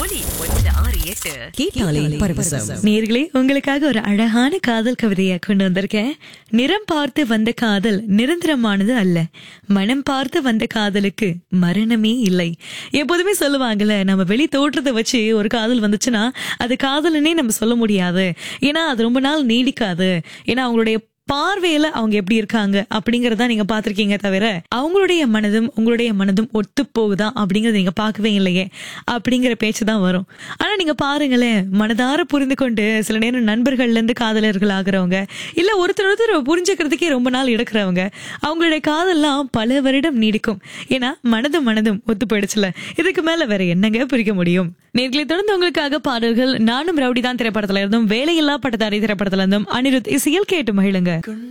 ஒலி ஒன்று ஆறு எட்டு கேட்டாலே பரவசம் நேர்களே உங்களுக்காக ஒரு அழகான காதல் கவிதையை கொண்டு வந்திருக்கேன் நிறம் பார்த்து வந்த காதல் நிரந்தரமானது அல்ல மனம் பார்த்து வந்த காதலுக்கு மரணமே இல்லை எப்போதுமே சொல்லுவாங்கல்ல நம்ம வெளி தோற்றத்தை வச்சு ஒரு காதல் வந்துச்சுன்னா அது காதலனே நம்ம சொல்ல முடியாது ஏன்னா அது ரொம்ப நாள் நீடிக்காது ஏன்னா அவங்களுடைய பார்வையில அவங்க எப்படி இருக்காங்க அப்படிங்கறத நீங்க பாத்திருக்கீங்க தவிர அவங்களுடைய மனதும் உங்களுடைய மனதும் ஒத்து போகுதா அப்படிங்கறத நீங்க பார்க்கவே இல்லையே அப்படிங்கிற பேச்சு தான் வரும் ஆனா நீங்க பாருங்களேன் மனதார புரிந்து கொண்டு சில நேரம் நண்பர்கள்ல இருந்து காதலர்கள் ஆகுறவங்க இல்ல ஒருத்தர் ஒருத்தர் புரிஞ்சுக்கிறதுக்கே ரொம்ப நாள் எடுக்கிறவங்க அவங்களுடைய காதல்லாம் பல வருடம் நீடிக்கும் ஏன்னா மனதும் மனதும் ஒத்து போயிடுச்சுல இதுக்கு மேல வேற என்னங்க பிரிக்க முடியும் நேர்களை தொடர்ந்து உங்களுக்காக பாடல்கள் நானும் ரவுடி தான் திரைப்படத்துல இருந்தும் வேலையில்லா பட்டதாரி திரைப்படத்துல இருந்தும் அனிருத் இசையில் கேட்டு மகிழுங்க